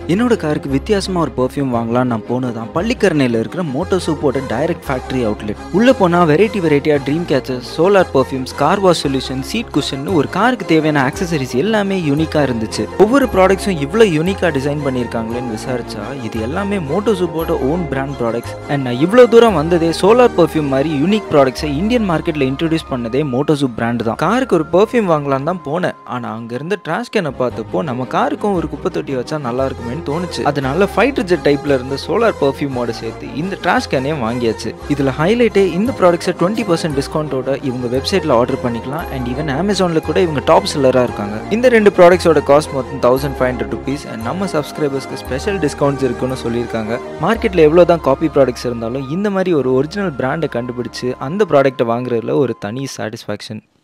என்னோட காருக்கு வித்தியாசமா ஒரு பெர்ஃப்யூம் வாங்கலாம் நான் போனதான் பள்ளிக்கரணையில் இருக்கிற மோட்டோ சூப்போட டைரக்ட் ஃபேக்டரி அவுட்லெட் உள்ள போனா வெரைட்டி வெரைட்டியா dream catchers solar perfumes car wash solution seat cushion ஒரு காருக்கு தேவையான ஆக்சசரிஸ் எல்லாமே யூனிக்கா இருந்துச்சு ஒவ்வொரு ப்ராடக்ட்ஸும் இவ்வளோ யூனிக்கா டிசைன் பண்ணியிருக்காங்களேன்னு விசாரிச்சா இது எல்லாமே மோட்டோ சூப்போட ஓன் பிராண்ட் ப்ராடக்ட்ஸ் அண்ட் நான் இவ்வளோ தூரம் வந்ததே சோலார் பெர்ஃப்யூம் மாதிரி யூனிக் ப்ராடக்ட்ஸை இந்தியன் மார்க்கெட்டில் இன்ட்ரடியூஸ் பண்ணதே மோட்டோ சூப் பிராண்ட் தான் காருக்கு ஒரு பெர்ஃப்யூம் வாங்கலாம் தான் போனேன் ஆனால் அங்கேருந்து ட்ராஷ் கேனை பார்த்தப்போ நம்ம காருக்கும் ஒரு குப்பை தொட்டி வச்சா நல்லா இருக்குமேன்னு தோணுச்சு அதனால ஃபைட்டர் ஜெட் டைப்ல இருந்த சோலார் பெர்ஃப்யூமோட சேர்த்து இந்த ட்ராஷ் கேனையும் வாங்கியாச்சு இதில் ஹைலைட்டே இந்த ப்ராடக்ட்ஸை டுவெண்ட்டி பர்சன்ட் டிஸ்கவுண்டோட இவங்க வெப்சைட்டில் ஆர்டர் பண்ணிக்கலாம் அண்ட் ஈவன் அமேசானில் கூட இவங்க டாப் செல்லராக இருக்காங்க இந்த ரெண்டு ப்ராடக்ட்ஸோட காஸ்ட் மொத்தம் thousand five hundred rupees and நம்ம சப்ஸ்கிரைபர்ஸ்க்கு ஸ்பெஷல் டிஸ்கவுண்ட்ஸ் இருக்குன்னு சொல்லியிருக்காங்க மார்க்கெட்டில் எவ்வளோ தான் காப்பி ப்ராடக்ட்ஸ் இருந்தாலும் இந்த மாதிரி ஒரு ஒரிஜினல் பிராண்டை கண்டுபிடிச்சு அந்த ப்ராடக்ட்டை வாங்குறதுல ஒரு தனி சாட்டிஸ்ஃபேக்ஷன்